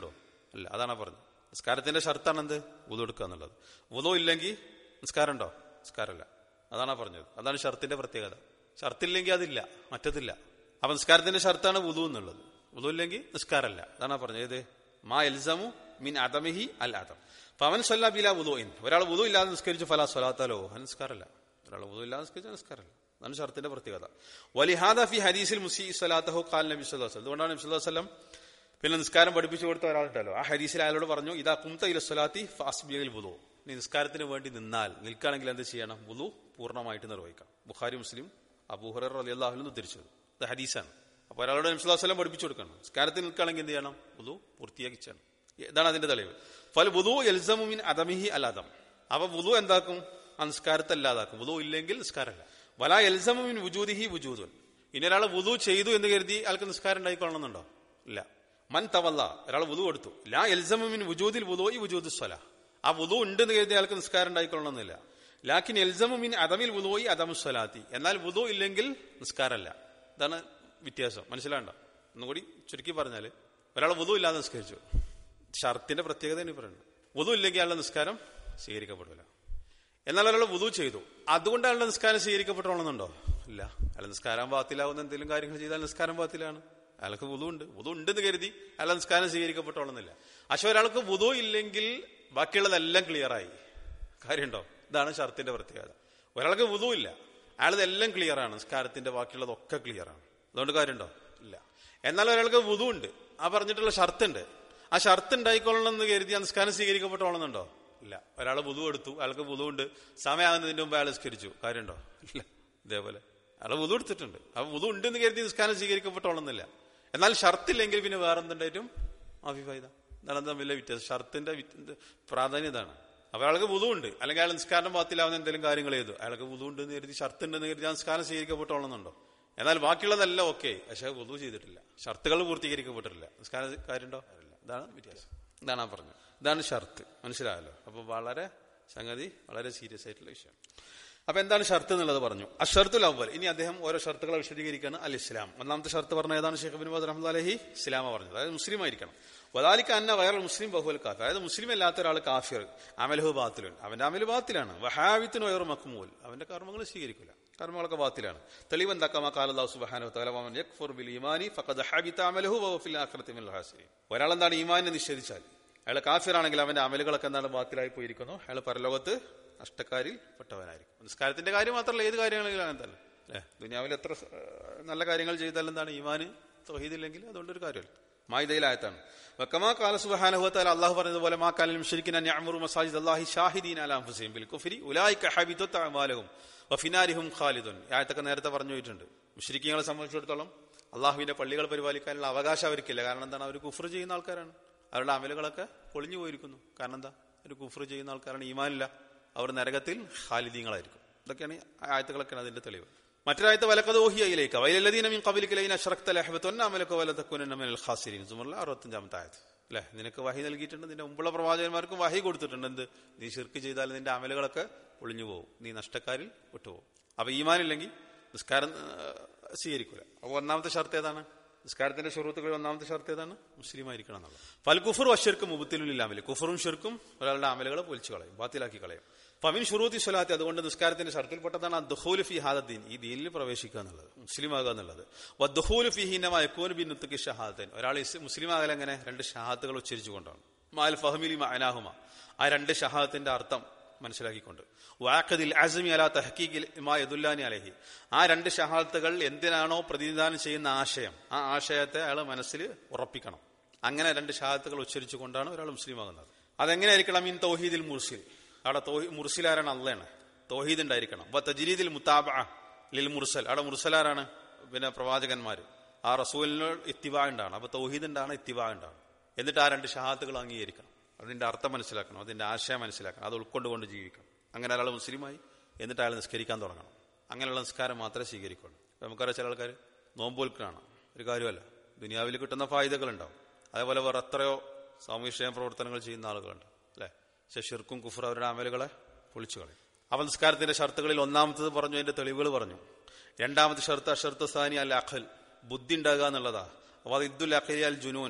അല്ല അതാണ് പറഞ്ഞത് നിസ്കാരത്തിന്റെ ഷർത്താണ് എന്ത് വുതു എടുക്കുക എന്നുള്ളത് വുതു ഇല്ലെങ്കിൽ നിസ്കാരം ഉണ്ടോ നിസ്കാരമല്ല അതാണ് പറഞ്ഞത് അതാണ് ഷർത്തിന്റെ പ്രത്യേകത ഷർത്തില്ലെങ്കിൽ അതില്ല മറ്റതില്ല അപ്പൊ നിസ്കാരത്തിന്റെ ഷർത്താണ് വുതു എന്നുള്ളത് വുതു ഇല്ലെങ്കിൽ നിസ്കാരമല്ല അതാണ് പറഞ്ഞത് ഏത് മാ എൽസമു മിൻ അതമിഹി അൽ അതം അപ്പൊ അവൻ സൊല്ല ബില വുതുഇൻ ഒരാൾ വുതു ഇല്ലാതെ നിസ്കരിച്ചു ഫലാ സ്വലാത്താലോ അവൻ നിസ്കാരമല്ല ഒരാൾ വുതു ഇല്ലാതെ നിസ്കരിച്ച നിസ്കാരമല്ല അതാണ് ഷർത്തിന്റെ പ്രത്യേകത വലിഹാദ ഫി ഹദീസിൽ മുസി സ്വലാത്തഹു കാൽ നബി സ്വല്ലല്ലാഹു അലൈഹി വസല്ലം അതുകൊണ്ടാണ് നബി സ്വല്ലല്ലാഹു അലൈഹി വസല്ലം പിന്നെ നിസ്കാരം പഠിപ്പിച്ചു കൊടുത്ത ഒരാളുണ്ടല്ലോ ആ ഹദീസിൽ അയാളോട് പറഞ്ഞു ഇതാ കുംത ഇല സ്വലാത്തി ഫാസ്ബിയൽ വുതു നീ നിസ്കാരത്തിന് വേണ്ടി നിന്നാൽ നിൽക്കുകയാണെങ്കിൽ എന്ത് ചെയ്യണം വുതു പൂർണ്ണമായിട്ട് നിർവഹിക്കണം ബുഖാരി മുസ്ലിം അബൂഹറർ അലി അള്ളാഹുലും ഉദ്ധരിച്ചത് ഇത് ഹദീസാണ് അപ്പൊ ഒരാളോട് നബി സ്വല്ലല്ലാഹു അലൈഹി വസല്ലം പഠിപ്പിച്ചു കൊടുക്കണം നിസ്കാരത്തിന് നിൽക്കുകയാണെങ്കിൽ എന്ത് ചെയ്യണം വുതു പൂർത്തിയാക്കിച്ചാണ് ഇതാണ് അതിന്റെ തെളിവ് ഫൽ വുതു എൽസമുമിൻ അദമിഹി അലാദം അപ്പൊ വുതു എന്താക്കും ആ നിസ്കാരത്തെ അല്ലാതാക്കും വുതു ഇല്ലെങ്കിൽ നിസ്കാരമല്ല വല എൽസമുമിൻ വുജൂദിഹി വുജൂദുൻ ഇനി ഒരാൾ വുതു ചെയ്തു എന്ന് കരുതി അയാൾക്ക് നിസ്കാരം ഉണ്ടായിക്കൊള്ളണമെന്നുണ്ടോ ഇല്ല മൻ തവല്ല ഒരാൾ വുതു കൊടുത്തു ലാ എൽസമുമിൻ വുജൂദിൽ വുതു ഈ വുജൂദ് സ്വല ആ വുതു ഉണ്ട് എന്ന് കരുതി അയാൾക്ക് നിസ്കാരം ഉണ്ടായിക്കൊള്ളണമെന്നില്ല ലാക്കിൻ എൽസമുമിൻ അദമിൽ വുതുയി അദമു സ്വലാത്തി എന്നാൽ വുതു ഇല്ലെങ്കിൽ നിസ്കാരമല്ല ഇതാണ് വ്യത്യാസം മനസ്സിലാണ്ട ഒന്നുകൂടി ചുരുക്കി പറഞ്ഞാല് ഒരാൾ വുതു ഇല്ലാതെ നിസ്കരിച്ചു ഷർത്തിന്റെ പ്രത്യേകത ഇനി പറയുന്നത് വുതു ഇല്ലെങ്കിൽ അയാളുടെ നിസ്കാരം സ്വീകരിക്കപ്പെടില്ല എന്നാൽ ഒരാൾ വുതു ചെയ്തു അതുകൊണ്ട് അയാളുടെ നിസ്കാരം സ്വീകരിക്കപ്പെട്ടോളുന്നുണ്ടോ ഇല്ല അയാൾ നിസ്കാരം ബാത്തിലാവുന്ന എന്തെങ്കിലും കാര്യങ്ങൾ ചെയ്താൽ നിസ്കാരം ബാത്തിലാണ് അയാൾക്ക് വുതു ഉണ്ട് വുതു ഉണ്ടെന്ന് കരുതി അയാളെ നിസ്കാരം സ്വീകരിക്കപ്പെട്ടോളുന്നില്ല പക്ഷെ ഒരാൾക്ക് വുതു ഇല്ലെങ്കിൽ ബാക്കിയുള്ളതെല്ലാം ക്ലിയറായി കാര്യമുണ്ടോ ഇതാണ് ഷർത്തിന്റെ പ്രത്യേകത ഒരാൾക്ക് വുതു ഇല്ല അയാളതെല്ലാം ക്ലിയറാണ് നിസ്കാരത്തിന്റെ ബാക്കിയുള്ളതൊക്കെ ക്ലിയറാണ് അതുകൊണ്ട് കാര്യമുണ്ടോ ഇല്ല എന്നാൽ ഒരാൾക്ക് വുതു ഉണ്ട് ആ പറഞ്ഞിട്ടുള്ള ഷർത്തുണ്ട് ആ ഷർത്ത് ഉണ്ടായിക്കൊള്ളണം എന്ന് കരുതി ആ നിസ്കാരം സ്വീകരിക്കപ്പെട്ടോളുന്നുണ്ടോ ഇല്ല ഒരാൾ വുതു എടുത്തു അയാൾക്ക് വുതു ഉണ്ട് സമയമാകുന്നതിന്റെ മുമ്പ് അയാൾ നിസ്കരിച്ചു കാര്യമുണ്ടോ ഇല്ല ഇതേപോലെ അയാൾ വുതു എടുത്തിട്ടുണ്ട് ആ വുതു ഉണ്ടെന്ന് കരുതി നിസ്കാരം സ്വീകരിക്കപ്പെട്ടോളുന്നില്ല എന്നാൽ ഷർത്തില്ലെങ്കിൽ പിന്നെ വേറെ എന്തുണ്ടായിട്ടും അഭിഫായിത ഇതാണ് തമ്മിലെ വ്യത്യാസം ഷർത്തിന്റെ പ്രാധാന്യം ഇതാണ് അപ്പൊ അയാൾക്ക് വുതു ഉണ്ട് അല്ലെങ്കിൽ അയാൾ നിസ്കാരം പാത്തിലാവുന്ന എന്തെങ്കിലും കാര്യങ്ങൾ ചെയ്തു അയാൾക്ക് വുതു ഉണ്ട് എന്ന് കരുതി ഷർത്ത് ഉണ്ടെന്ന് കരുതി ആ നിസ്കാരം സ്വീകരിക്കപ്പെട്ടോളുന്നുണ്ടോ എന്നാൽ ബാക്കിയുള്ളതെല്ലാം ഓക്കെ പക്ഷെ വുതു ചെയ്തിട്ടില്ല ഷർത്തുകൾ പൂർത്തീകരിക്കപ്പെട്ടിട്ടില്ല നിസ്കാര കാര്യമുണ്ടോ ഇല്ല ഇതാണ് വ്യത്യാസം ഇതാണ് ആ പറഞ്ഞത് ഇതാണ് ഷർത്ത് മനസ്സിലായല്ലോ അപ്പൊ വളരെ സംഗതി വളരെ സീരിയസ് ആയിട്ടുള്ള വിഷയം അപ്പൊ എന്താണ് ഷർത്ത് എന്നുള്ളത് പറഞ്ഞു അഷർത്തുൽ അവൽ ഇനി അദ്ദേഹം ഓരോ ഷർത്തുകളെ വിശദീകരിക്കുകയാണ് അൽ ഇസ്ലാം ഒന്നാമത്തെ ഷർത്ത് പറഞ്ഞ ഏതാണ് ഷെയ്ഖ് ബിൻ ബദർ അഹമ്മദ് അലഹി ഇസ്ലാമ പറഞ്ഞത് അതായത് മുസ്ലിം ആയിരിക്കണം വദാലിക്ക് അന്ന വയർ മുസ്ലിം ബഹുൽ കാഫിർ അതായത് മുസ്ലിം അല്ലാത്ത ഒരാൾ കാഫിർ അമലഹു ബാത്തിലുൻ അവന്റെ അമല് ബാത്തിലാണ് വഹാവിത്തിന് വയർ മക്മൂൽ അവന്റെ കർമ്മങ്ങൾ സ്വീകരിക്കില്ല കർമ്മങ്ങളൊക്കെ ബാത്തിലാണ് തെളിവ് എന്താക്കാമ കാലദാസു സുബ്ഹാനഹു തആല വമൻ യക്ഫുർ ബിൽ ഈമാനി ഫഖദ് ഹബിത അമലഹു വഹു ഫിൽ ആഖിറതി മിനൽ ഹാസിരീൻ ഒരാൾ എന്താണ് ഈമാനിനെ നിഷേധിച്ചാൽ അയാൾ കാഫിറാണെങ്കിൽ അവന്റെ അമലുകളൊക്കെ എന്താണ് ബാത്തിലായി പോയിരിക്കുന്നു അയാൾ പരലോകത്ത് നഷ്ടക്കാരിൽ പെട്ടവനായിരിക്കും നിസ്കാരത്തിന്റെ കാര്യം മാത്രമല്ല ഏത് കാര്യങ്ങളെങ്കിലും അങ്ങനെ തന്നെ അല്ലെ ദുനിയാവിൽ എത്ര നല്ല കാര്യങ്ങൾ ചെയ്താൽ എന്താണ് ഈമാന് തൊഹീദില്ലെങ്കിൽ അതുകൊണ്ടൊരു കാര്യമല്ല മായിദയിലായത്താണ് വക്കമാ കാല സുബഹാനഹുത്താൽ അള്ളാഹു പറഞ്ഞതുപോലെ മാ കാലിലും ശരിക്കും അമറു മസാജിദ് അള്ളാഹി ഷാഹിദീൻ അലാം ഹുസൈൻ ബിൽ കുഫരി ഉലായിക്ക ഹബിത്തു അമാലഹും വഫിനാരിഹും ഖാലിദുൻ ആയത്തൊക്കെ നേരത്തെ പറഞ്ഞു പോയിട്ടുണ്ട് മുഷരിക്കങ്ങളെ സംബന്ധിച്ചിടത്തോളം അള്ളാഹുവിന്റെ പള്ളികൾ പരിപാലിക്കാനുള്ള അവകാശം അവർക്കില്ല കാരണം എന്താണ് അവർ കുഫർ ചെയ്യുന്ന ആൾക്കാരാണ് അവരുടെ അമലുകളൊക്കെ പൊളിഞ്ഞു പോയിരിക്കുന്നു കാരണം എന്താ ഒരു കുഫർ ചെയ്യുന്ന ആൾക്കാരാണ് ഈമാനില്ല അവർ നരകത്തിൽ ഖാലിദീങ്ങളായിരിക്കും ഇതൊക്കെയാണ് ആയത്തുകളൊക്കെയാണ് അതിന്റെ തെളിവ് മറ്റൊരായത്ത് വലക്കത് ഓഹിയയിലേക്ക് വയലല്ലദീനമിൻ കബലിക്കലൈൻ അഷ്റഖ്ത ലഹബത്തൊന്ന അമലക്ക് വലത്തക്കുന മിനൽ ഖാസിരീൻ സുമറിലെ അറുപത്തഞ്ചാമത്തെ ആയത്ത് അല്ലെ നിനക്ക് വഹി നൽകിയിട്ടുണ്ട് നിന്റെ മുമ്പുള്ള പ്രവാചകന്മാർക്കും വഹി കൊടുത്തിട്ടുണ്ട് എന്ത് നീ ഷിർക്ക് ചെയ്താൽ നിന്റെ അമലുകളൊക്കെ ഒളിഞ്ഞു പോകും നീ നഷ്ടക്കാരിൽ വിട്ടുപോകും അപ്പൊ ഈമാനില്ലെങ്കിൽ നിസ്കാരം സ്വീകരിക്കൂല അപ്പൊ ഒന്നാമത്തെ ഷർത്ത് ഏതാണ് നിസ്കാരത്തിന്റെ ഷുറൂത്തുകളിൽ ഒന്നാമത്തെ ഷർത്ത് ഏതാണ് മുസ്ലിം ആയിരിക്കണം എന്നുള്ളത് ഫൽ കുഫർ വശിർക്കും മുബത്തിലുമില്ലാമല് കുഫറും ഷിർക്കും ഒരാളുടെ അമലുകളെ പൊലിച്ചു കളയും ബാത്തിലാക്കി കളയും ഫമിൻ ഷുറൂത്തി സ്വലാത്തി അതുകൊണ്ട് നിസ്കാരത്തിന്റെ ഷർത്തിൽപ്പെട്ടതാണ് ദുഹൂൽ ഫി ഹാദദ്ദീൻ ഈ ദീനിൽ പ്രവേശിക്കുക എന്നുള്ളത് മുസ്ലിം ആകുക എന്നുള്ളത് വദ്ദുഹൂൽ ഫി ഹിന്നമായക്കൂൻ ബിൻ നുത്തുക്കി ഷഹാദൻ ഒരാൾ മുസ്ലിം ആകൽ എങ്ങനെ രണ്ട് ഷഹാത്തുകൾ ഉച്ചരിച്ചുകൊണ്ടാണ് മാൽ ഫഹമിലി അനാഹുമ ആ രണ്ട് ഷഹാദത്തിന്റെ അർത്ഥം മനസ്സിലാക്കിക്കൊണ്ട് വാക്കതിൽ അസമി അല തഹക്കീഖിൽ യദുല്ലാനി അലഹി ആ രണ്ട് ഷഹാത്തുകൾ എന്തിനാണോ പ്രതിനിധാനം ചെയ്യുന്ന ആശയം ആ ആശയത്തെ അയാൾ മനസ്സിൽ ഉറപ്പിക്കണം അങ്ങനെ രണ്ട് ഷഹാത്തുകൾ ഉച്ചരിച്ചുകൊണ്ടാണ് ഒരാൾ മുസ്ലിം ആകുന്നത് അതെങ്ങനെയായിരിക്കണം ഇൻ തൗഹീദിൽ മുർസിൽ അവിടെ തോഹി മുർസിലാരാണ് അള്ളയാണ് തോഹീദ് ഉണ്ടായിരിക്കണം അപ്പൊ തജിരീദിൽ മുത്താബ ലിൽ മുർസൽ അവിടെ മുർസലാരാണ് പിന്നെ പ്രവാചകന്മാർ ആ റസൂലിന് ഇത്തിവാ ഉണ്ടാണ് അപ്പൊ തൗഹീദ് ഉണ്ടാണ് ഇത്തിവാ ഉണ്ടാണ് എന്നിട്ട് ആ രണ്ട് ഷഹാത്തുകൾ അംഗീകരിക്കണം അതിന്റെ അർത്ഥം മനസ്സിലാക്കണം അതിന്റെ ആശയം മനസ്സിലാക്കണം അത് ഉൾക്കൊണ്ടുകൊണ്ട് ജീവിക്കണം അങ്ങനെ ഒരാൾ മുസ്ലിമായി എന്നിട്ട് അയാൾ നിസ്കരിക്കാൻ തുടങ്ങണം അങ്ങനെയുള്ള നിസ്കാരം മാത്രമേ സ്വീകരിക്കുള്ളൂ നമുക്കറിയാം ചില ആൾക്കാർ നോമ്പോൽക്കാണ് ഒരു കാര്യമല്ല ദുനിയാവിൽ കിട്ടുന്ന ഫായുതകളുണ്ടാവും അതേപോലെ വേറെ എത്രയോ സാമൂഹ്യക്ഷേമ പ്രവർത്തനങ്ങൾ ചെയ്യുന്ന ആളുകളുണ്ട് അല്ലെ പക്ഷെ ഷിർക്കും കുഫർ അവരുടെ അമലുകളെ പൊളിച്ചു കളയും അവ നിസ്കാരത്തിന്റെ ഷർത്തുകളിൽ ഒന്നാമത്തത് പറഞ്ഞു അതിന്റെ തെളിവുകൾ പറഞ്ഞു രണ്ടാമത്തെ ഷർത്ത് അഷർത്ത് സാനി അൽ അഖൽ ബുദ്ധി ഉണ്ടാകുക എന്നുള്ളതാ അപ്പൊ അത് ഇദ്ദുൽ അഖലി അൽ ജുനൂൻ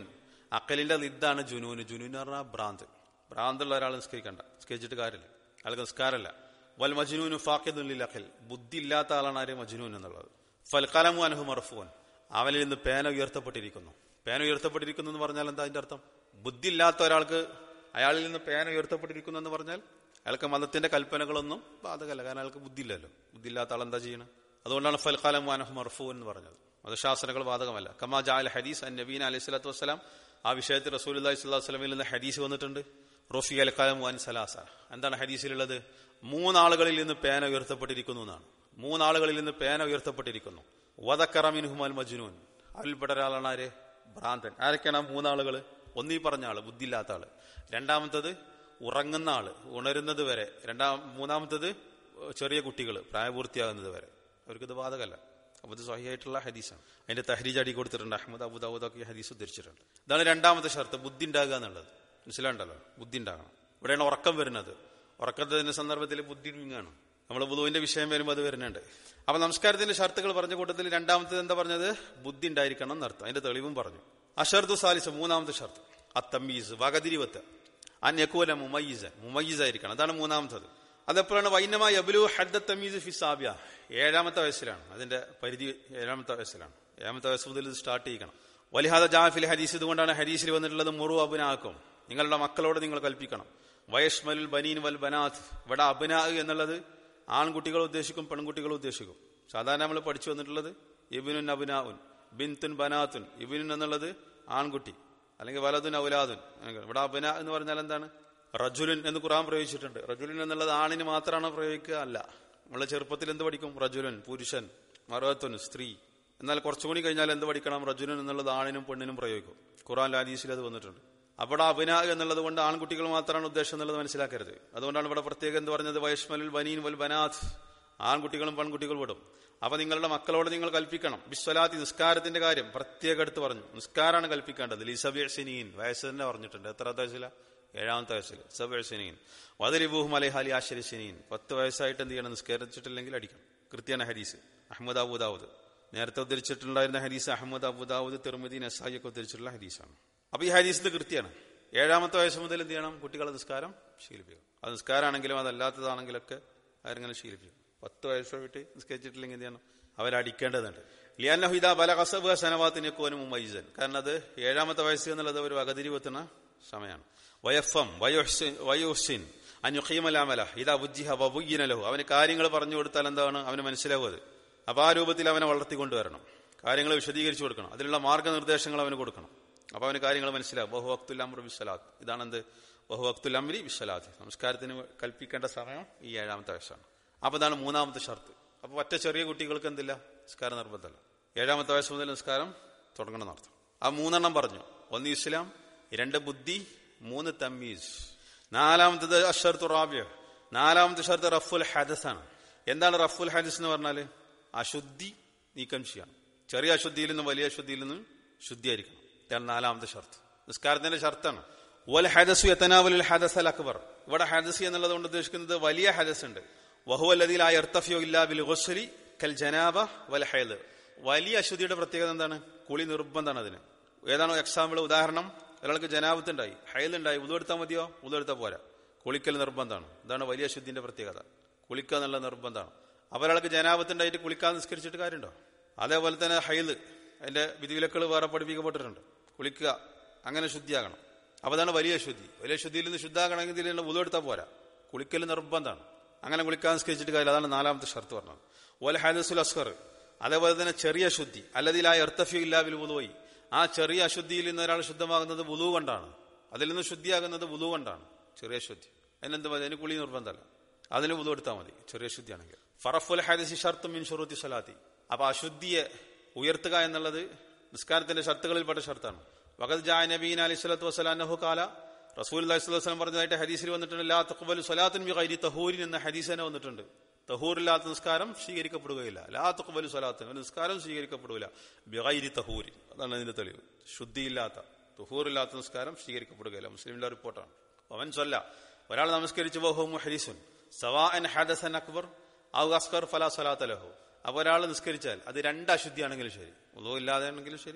അക്കലിന്റെ ലിദ്ദാണ് ജുനൂന് ജുനൂൻ എന്ന് പറഞ്ഞാൽ ഭ്രാന്ത് ഭ്രാന്തുള്ള ഒരാൾ നിസ്കരിക്കണ്ട നിസ്കരിച്ചിട്ട് കാര്യമില്ല അയാൾക്ക് നിസ്കാരമല്ല വൽ മജ്നൂനു ഫാഖിദുൽ അഖിൽ ബുദ്ധി ഇല്ലാത്ത ആളാണ് ആര് മജ്നൂൻ എന്നുള്ളത് ഫൽക്കലമു അനഹു മർഫൂൻ അവനിൽ നിന്ന് പേന ഉയർത്തപ്പെട്ടിരിക്കുന്നു പേന ഉയർത്തപ്പെട്ടിരിക്കുന്നു എന്ന് പറഞ്ഞാൽ എന്താ അതിന്റെ അർത്ഥം ബുദ്ധി ഇല്ലാത്ത ഒരാൾക്ക് അയാളിൽ നിന്ന് പേന ഉയർത്തപ്പെട്ടിരിക്കുന്നു എന്ന് പറഞ്ഞാൽ അയാൾക്ക് മതത്തിന്റെ കൽപ്പനകളൊന്നും ബാധകല്ല കാരണം അയാൾക്ക് ബുദ്ധിയില്ലല്ലോ ബുദ്ധി ഇല്ലാത്ത ആൾ എന്താ ചെയ്യണം അതുകൊണ്ടാണ് ഫൽഖാലം വാനഹു മർഫു എന്ന് പറഞ്ഞത് മതശാസ്ത്രങ്ങൾ ബാധകമല്ല കമാ ജാൽ ഹദീസ് അൻ നബീൻ അലൈഹി സ്വലാത്തു വസ്സലാം ആ വിഷയത്തിൽ റസൂൽ അലൈഹി സ്വലാഹു വസ്ലമിൽ നിന്ന് ഹദീസ് വന്നിട്ടുണ്ട് റോഫി അൽക്കാലം വാൻ സലാസ എന്താണ് ഹദീസിലുള്ളത് മൂന്നാളുകളിൽ നിന്ന് പേന ഉയർത്തപ്പെട്ടിരിക്കുന്നു എന്നാണ് മൂന്നാളുകളിൽ നിന്ന് പേന ഉയർത്തപ്പെട്ടിരിക്കുന്നു വദക്കറമിൻഹുമാൽ മജ്നൂൻ അതിൽപ്പെട്ട ഒരാളാണ് ആര് ഭ്രാന്തൻ ആരൊക്കെയാണ് ആ മൂന്നാളുകൾ ഒന്നീ പറഞ്ഞ ആള് ബുദ്ധിയില്ലാത്ത ആള് രണ്ടാമത്തത് ഉറങ്ങുന്ന ആള് ഉണരുന്നത് വരെ രണ്ടാം മൂന്നാമത്തത് ചെറിയ കുട്ടികൾ പ്രായപൂർത്തിയാകുന്നത് വരെ അവർക്കിത് ബാധകല്ല അപ്പൊ ഇത് സഹിയായിട്ടുള്ള ഹദീസാണ് അതിന്റെ തഹരീജ് അടി കൊടുത്തിട്ടുണ്ട് അഹമ്മദ് അബുദാബുദൊക്കെ ഹദീസ് ഉദ്ധരിച്ചിട്ടുണ്ട് ഇതാണ് രണ്ടാമത്തെ ഷർത്ത് ബുദ്ധി ഉണ്ടാകുക എന്നുള്ളത് മനസ്സിലാണ്ടല്ലോ ബുദ്ധി ഉണ്ടാകണം ഇവിടെയാണ് ഉറക്കം വരുന്നത് ഉറക്കത്തിന്റെ സന്ദർഭത്തിൽ ബുദ്ധി വിങ്ങാണ് നമ്മൾ ബുധുവിന്റെ വിഷയം വരുമ്പോൾ അത് വരുന്നുണ്ട് അപ്പൊ നമസ്കാരത്തിന്റെ ഷർത്തുകൾ പറഞ്ഞ കൂട്ടത്തിൽ രണ്ടാമത്തേത് എന്താ പറഞ്ഞത് ബുദ്ധി ഉണ്ടായിരിക്കണം എന്നർത്ഥം അതിന്റെ തെളിവും പറഞ്ഞു അഷർദു സാലിസ് മൂന്നാമത്തെ ഷർത്ത് അത്തമ്മീസ് വകതിരിവത്ത് അന്യക്കൂല മുമയ്യിസ മുമയ്യിസായിരിക്കണം അതാണ് മൂന്നാമത്തത് അതെപ്പോഴാണ് വൈനമായ അബുലു ഹദ്ദ തമീസ് ഫിസാബിയ ഏഴാമത്തെ വയസ്സിലാണ് അതിന്റെ പരിധി ഏഴാമത്തെ വയസ്സിലാണ് ഏഴാമത്തെ വയസ്സ് മുതൽ ഇത് സ്റ്റാർട്ട് ചെയ്യണം വലിഹാദ ജാഫിൽ ഹദീസ് ഇതുകൊണ്ടാണ് ഹദീസിൽ വന്നിട്ടുള്ളത് മുറു അബുനാക്കും നിങ്ങളുടെ മക്കളോട് നിങ്ങൾ കൽപ്പിക്കണം വയഷ്മലുൽ ബനീൻ വൽ ബനാത്ത് ഇവിടെ അബുനാ എന്നുള്ളത് ആൺകുട്ടികൾ ഉദ്ദേശിക്കും പെൺകുട്ടികൾ ഉദ്ദേശിക്കും സാധാരണ നമ്മൾ പഠിച്ചു വന്നിട്ടുള്ളത് ഇബിനുൻ അബുനാഉൻ ബിൻതുൻ ബനാത്തുൻ ഇബിനുൻ എന്നുള്ളത് ആൺകുട്ടി അല്ലെങ്കിൽ വലതുൻ ഔലാദുൻ ഇവിടെ അബന എന്ന് പറഞ്ഞാൽ എന്താണ് റജുലുൻ എന്ന് ഖുറാൻ പ്രയോഗിച്ചിട്ടുണ്ട് റജുലുൻ എന്നുള്ളത് ആണിന് മാത്രമാണ് പ്രയോഗിക്കുക അല്ല നമ്മളെ ചെറുപ്പത്തിൽ എന്ത് പഠിക്കും റജുലുൻ പുരുഷൻ മറവത്തുൻ സ്ത്രീ എന്നാൽ കുറച്ചുകൂടി കഴിഞ്ഞാൽ എന്ത് പഠിക്കണം റജുലുൻ എന്നുള്ളത് ആണിനും പെണ്ണിനും പ്രയോഗിക്കും ഖുറാൻ ലാദീസിൽ അത് വന്നിട്ടുണ്ട് അവിടെ അബിന എന്നുള്ളത് കൊണ്ട് ആൺകുട്ടികൾ മാത്രമാണ് ഉദ്ദേശം എന്നുള്ളത് മനസ്സിലാക്കരുത് അതുകൊണ്ടാണ് ഇവിടെ പ്രത്യേകം എന്ത് പറഞ്ഞത് വൈഷ്മലുൽ ബനീൻ വൽ ബനാഥ് ആൺകുട്ടികളും പെൺകുട്ടികളും വിടും അപ്പൊ നിങ്ങളുടെ മക്കളോട് നിങ്ങൾ കൽപ്പിക്കണം ബിസ്വലാത്തി നിസ്കാരത്തിന്റെ കാര്യം പ്രത്യേകം എടുത്ത് പറഞ്ഞു നിസ്കാരാണ് കൽപ്പിക്കേണ്ടത് ലിസബിൻ വയസ്സ് തന്നെ പറഞ്ഞിട്ടുണ്ട് എത്രാമത്തെ വയസ്സില ഏഴാമത്തെ വയസ്സിൽ സബിൻ വദരിബൂഹും അലൈഹാലി ആശ്വരി ശനീൻ പത്ത് വയസ്സായിട്ട് എന്ത് ചെയ്യണം നിസ്കരിച്ചിട്ടില്ലെങ്കിൽ അടിക്കണം കൃത്യമാണ് ഹദീസ് അഹമ്മദ് അബുദാവൂദ് നേരത്തെ ഉദ്ധരിച്ചിട്ടുണ്ടായിരുന്ന ഹദീസ് അഹമ്മദ് അബുദാവൂദ് തിരുമതി നസായി ഒക്കെ ഉദ്ധരിച്ചിട്ടുള്ള ഹദീസാണ് അപ്പൊ ഈ ഹദീസിന്റെ കൃത്യമാണ് ഏഴാമത്തെ വയസ്സ് മുതൽ എന്ത് ചെയ്യണം കുട്ടികളെ നിസ്കാരം ശീലിപ്പിക്കും അത് നിസ്കാരമാണെങ്കിലും അതല്ലാത്തതാണെങ്കിലൊക്കെ ആരെങ്കിലും ശീലിപ്പിക്കും പത്ത് വയസ്സോ വിട്ട് നിസ്കരിച്ചിട്ടില്ലെങ്കിൽ എന്ത് ചെയ്യണം അവരടിക്കേണ്ടതുണ്ട് ലിയാനഹിദ ബല കസബ് സനവാത്തിന് കോനും മൈസൻ കാരണം അത് ഏഴാമത്തെ വയസ്സ് എന്നുള്ളത് ഒരു വകതിരിവെത്തുന്ന സമയമാണ് വയഫം വയോഹ്സിൻ വയോഹ്സിൻ അഞ്ഞുഖീമലാമല ഇതാ ബുജ്ജിഹ വബുയ്യനലഹു അവന് കാര്യങ്ങൾ പറഞ്ഞു കൊടുത്താൽ എന്താണ് അവന് മനസ്സിലാവും അത് അപ്പൊ ആ രൂപത്തിൽ അവനെ വളർത്തിക്കൊണ്ടുവരണം കാര്യങ്ങൾ വിശദീകരിച്ചു കൊടുക്കണം അതിലുള്ള മാർഗനിർദ്ദേശങ്ങൾ അവന് കൊടുക്കണം അപ്പൊ അവന് കാര്യങ്ങൾ മനസ്സിലാവും ബഹു അക്തുൽ അമ്ര വിശ്വലാത്ത് ഇതാണെന്ത് ബഹു അക്തുൽ അമ്രി വിശ്വലാത്ത് നമസ്കാരത്തിന് കൽപ്പിക്കേണ്ട സമയം ഈ ഏഴാമത്തെ വയസ്സാണ് അപ്പൊ ഇതാണ് മൂന്നാമത്തെ ഷർത്ത് അപ്പൊ ഒറ്റ ചെറിയ കുട്ടികൾക്ക് എന്തില്ല നിസ്കാരം നിർബന്ധമല്ല ഏഴാമത്തെ വയസ്സ് മുതൽ നിസ്കാരം തുടങ്ങണം നടത്തും ആ മൂന്നെണ്ണം പറഞ്ഞു ഒന്ന് ഇസ്ലാം രണ്ട് ബുദ്ധി മൂന്ന് തമ്മീസ് നാലാമത്തത് അഷർത്ത് റാബ്യ നാലാമത്തെ ഷർത്ത് റഫുൽ ഹദസ് ആണ് എന്താണ് റഫുൽ ഹദസ് എന്ന് പറഞ്ഞാല് അശുദ്ധി നീക്കം ചെയ്യണം ചെറിയ അശുദ്ധിയിൽ നിന്നും വലിയ അശുദ്ധിയിൽ നിന്നും ശുദ്ധിയായിരിക്കണം ഇതാണ് നാലാമത്തെ ഷർത്ത് നിസ്കാരത്തിന്റെ ഷർത്താണ് വൽ ഹദസു യത്തനാവലുൽ ഹദസ് അൽ അക്ബർ ഇവിടെ ഹദസ് എന്നുള്ളത് കൊണ്ട് ഉദ്ദേശിക്കുന്നത് വലിയ ഹദസ് ഉണ്ട് വഹുവല്ലതിൽ ആ എർത്തഫിയോ ഇല്ല ബിൽ ഗുസ്ലി കൽ ജനാബ വൽ ഹൈദ് വലിയ അശുദ്ധിയുടെ പ്രത്യേകത എന്താണ് കുളി നിർബന്ധമാണ് അതിന് ഏതാണോ എക്സാമ്പിൾ ഉദാഹരണം ഒരാൾക്ക് ജനാബത്തുണ്ടായി ഹൈലുണ്ടായി ഉതെടുത്താൽ മതിയോ ഉതെടുത്താൽ പോരാ കുളിക്കൽ നിർബന്ധമാണ് ഇതാണ് വലിയ അശുദ്ധിന്റെ പ്രത്യേകത കുളിക്കുക എന്നുള്ള നിർബന്ധമാണ് അപ്പൊ ഒരാൾക്ക് ജനാബത്തുണ്ടായിട്ട് കുളിക്കാതെ നിസ്കരിച്ചിട്ട് കാര്യമുണ്ടോ അതേപോലെ തന്നെ ഹൈല് അതിന്റെ വിധിവിലക്കൾ വേറെ പഠിപ്പിക്കപ്പെട്ടിട്ടുണ്ട് കുളിക്കുക അങ്ങനെ ശുദ്ധിയാകണം അപ്പൊ അതാണ് വലിയ ശുദ്ധി വലിയ ശുദ്ധിയിൽ നിന്ന് ശുദ്ധാകണമെങ്കിൽ ഇതിൽ ഉതെടുത്താൽ പോരാ കുളിക്കൽ നിർബന്ധമാണ് അങ്ങനെ കുളിക്കാൻ നിസ്കരിച്ചിട്ട് കാര്യമില്ല അതാണ് നാലാമത്തെ ഷർത്ത് പറഞ്ഞത് ഓല ഹാദസുൽ അസ്കർ അതേപോലെ തന്നെ ചെറിയ ശുദ്ധി അല്ലതിൽ ആ എർത്തഫ്യു ഇല്ലാവിൽ വുളുവയി ആ ചെറിയ അശുദ്ധിയിൽ നിന്ന് ഒരാൾ ശുദ്ധമാകുന്നത് വുളു കൊണ്ടാണ് അതിൽ നിന്ന് ശുദ്ധിയാകുന്നത് വുളു കൊണ്ടാണ് ചെറിയ ശുദ്ധി അതിനെന്ത് മതി അതിന് കുളി നിർബന്ധമല്ല അതിന് വുളു എടുത്താൽ മതി ചെറിയ ശുദ്ധിയാണെങ്കിൽ ഫറഫുൽ ഹാദിസി ഷർത്തും മിൻ ഷുറൂത്തി സലാത്തി അപ്പൊ അശുദ്ധിയെ ഉയർത്തുക എന്നുള്ളത് നിസ്കാരത്തിന്റെ ഷർത്തുകളിൽപ്പെട്ട ഷർത്താണ് വഖദ് ജാ നബീൻ അലൈഹി സ്വലത്തു വസ്സലാഹു കാല റസൂൽ അലൈഹി സ്വലം പറഞ്ഞതായിട്ട് ഹദീസിൽ വന്നിട്ടുണ്ട് ലാ തഖ്ബലു സ്വലാത്തുൻ ബി ഗൈരി തഹൂരിൻ എന്ന ഹദീസ് തന്നെ വന്നിട്ടുണ്ട് തഹൂറില്ലാത്ത നിസ്കാരം സ്വീകരിക്കപ്പെടുകയില്ല ലാ തഖ്ബലു സ്വലാത്തുൻ നിസ്കാരം സ്വീകരിക്കപ്പെടുകയില്ല ബിഗൈരി തഹൂരി അതാണ് അതിന്റെ തെളിവ് ശുദ്ധിയില്ലാത്ത തുഹൂറില്ലാത്ത നിസ്കാരം സ്വീകരിക്കപ്പെടുകയില്ല മുസ്ലിമിന്റെ റിപ്പോർട്ടാണ് അവൻ ചൊല്ല ഒരാൾ നമസ്കരിച്ചു ബഹു മുഹരിസുൻ സവാ അൻ ഹദസൻ അക്ബർ ഔ അസ്കർ ഫലാ സ്വലാത്ത ലഹു അപ്പൊ ഒരാൾ നിസ്കരിച്ചാൽ അത് രണ്ട് അശുദ്ധിയാണെങ്കിലും ശരി ഉദോ ഇല്ലാതെ ആണെങ്കിലും ശരി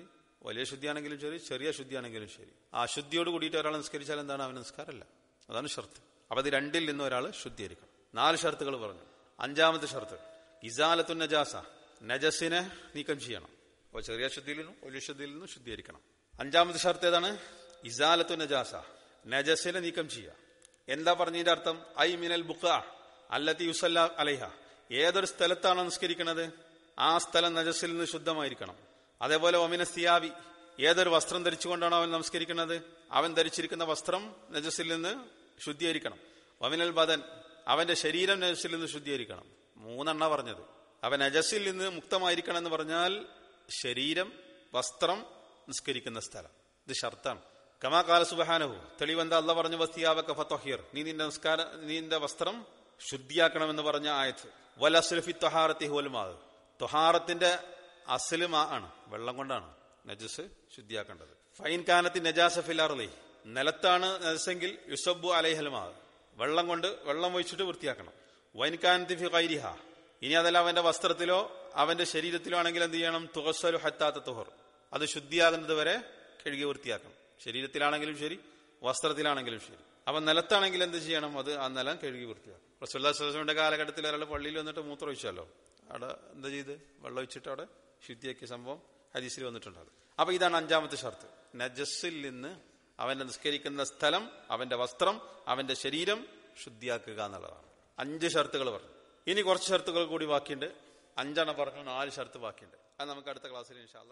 വലിയ ശുദ്ധിയാണെങ്കിലും ശരി ചെറിയ ശുദ്ധിയാണെങ്കിലും ശരി ആ ശുദ്ധിയോട് കൂടിയിട്ട് ഒരാൾ നിസ്കരിച്ചാൽ എന്താണ് അവൻ നിസ്കാരമല്ല അതാണ് ഷർത്ത് അപ്പൊ അത് രണ്ടിൽ നിന്ന് ഒരാൾ ശുദ്ധീകരിക്കണം നാല് ഷർത്തുകൾ പറഞ്ഞു അഞ്ചാമത്തെ ഷർത്ത് ഇസാലത്തു നജാസ നജസിനെ നീക്കം ചെയ്യണം അപ്പോൾ ചെറിയ ശുദ്ധിയിൽ നിന്നും വലിയ ശുദ്ധിയിൽ നിന്നും ശുദ്ധീകരിക്കണം അഞ്ചാമത്തെ ഷർത്ത് ഏതാണ് ഇസാലത്തു നജാസ നജസിനെ നീക്കം ചെയ്യുക എന്താ പറഞ്ഞതിന്റെ അർത്ഥം ഐ മിനൽ ബുക്ക അല്ലത്തി യുസല്ല അലൈഹ ഏതൊരു സ്ഥലത്താണ് നിസ്കരിക്കുന്നത് ആ സ്ഥലം നജസിൽ നിന്ന് ശുദ്ധമായിരിക്കണം അതേപോലെ ഒമിന സിയാവി ഏതൊരു വസ്ത്രം ധരിച്ചുകൊണ്ടാണോ അവൻ നമസ്കരിക്കുന്നത് അവൻ ധരിച്ചിരിക്കുന്ന വസ്ത്രം നജസിൽ നിന്ന് ശുദ്ധീകരിക്കണം ഒമിനൽ ബദൻ അവന്റെ ശരീരം നജസിൽ നിന്ന് ശുദ്ധീകരിക്കണം മൂന്നെണ്ണ പറഞ്ഞത് അവൻ നജസിൽ നിന്ന് മുക്തമായിരിക്കണം എന്ന് പറഞ്ഞാൽ ശരീരം വസ്ത്രം നിസ്കരിക്കുന്ന സ്ഥലം ഇത് ഷർത്താണ് കമാ കാല സുബഹാനഹു തെളിവെന്ത അല്ല പറഞ്ഞു വസ്തിയാവക്ക ഫത്തോഹിർ നീ നിന്റെ നിസ്കാര നീ നിന്റെ വസ്ത്രം ശുദ്ധിയാക്കണമെന്ന് പറഞ്ഞ ആയത്ത് വൽ അസ്ലഫി തൊഹാറത്തി ഹോൽമാവ് തൊഹാറത്തിന്റെ അസ്ലുമാ ആണ് വെള്ളം കൊണ്ടാണ് നജസ് ശുദ്ധിയാക്കേണ്ടത് ഫൈൻ കാനത്തി നജാസ ഫിലാർലി നിലത്താണ് നജസെങ്കിൽ യുസബു അലൈഹൽമാവ് വെള്ളം കൊണ്ട് വെള്ളം ഒഴിച്ചിട്ട് വൃത്തിയാക്കണം വൈൻ കാനത്തി ഫി കൈരിഹ ഇനി അതല്ല അവന്റെ വസ്ത്രത്തിലോ അവന്റെ ശരീരത്തിലോ ആണെങ്കിൽ എന്ത് ചെയ്യണം തുഹസ്വലു ഹത്താത്ത തുഹർ അത് ശുദ്ധിയാകുന്നത് വരെ കഴുകി വൃത്തിയാക്കണം ശരീരത്തിലാണെങ്കിലും ശരി വസ്ത്രത്തിലാണെങ്കിലും ശരി അപ്പൊ നിലത്താണെങ്കിൽ എന്ത് ചെയ്യണം അത് ആ നിലം കഴുകി വൃത്തിയാക്കും റസുല്ലാസ്ലമിന്റെ കാലഘട്ടത്തിൽ ഒരാൾ പള്ളിയിൽ വന്നിട്ട് മൂത്രം ഒഴിച്ചല്ലോ അവിടെ എന്താ ചെയ്ത് വെള്ളം ഒഴിച്ചിട്ട് അവിടെ ശുദ്ധിയാക്കിയ സംഭവം ഹദീസിൽ വന്നിട്ടുണ്ട് അപ്പൊ ഇതാണ് അഞ്ചാമത്തെ ഷർത്ത് നജസ്സിൽ നിന്ന് അവന്റെ നിസ്കരിക്കുന്ന സ്ഥലം അവന്റെ വസ്ത്രം അവന്റെ ശരീരം ശുദ്ധിയാക്കുക എന്നുള്ളതാണ് അഞ്ച് ഷർത്തുകൾ പറഞ്ഞു ഇനി കുറച്ച് ഷർത്തുകൾ കൂടി ബാക്കിയുണ്ട് അഞ്ചെണ്ണം പറഞ്ഞു നാല് ഷർത്ത് ബാക്കിയുണ്ട് അത് നമുക്ക് അടുത്ത ക്ലാസ്സിൽ ഇൻഷാല്ല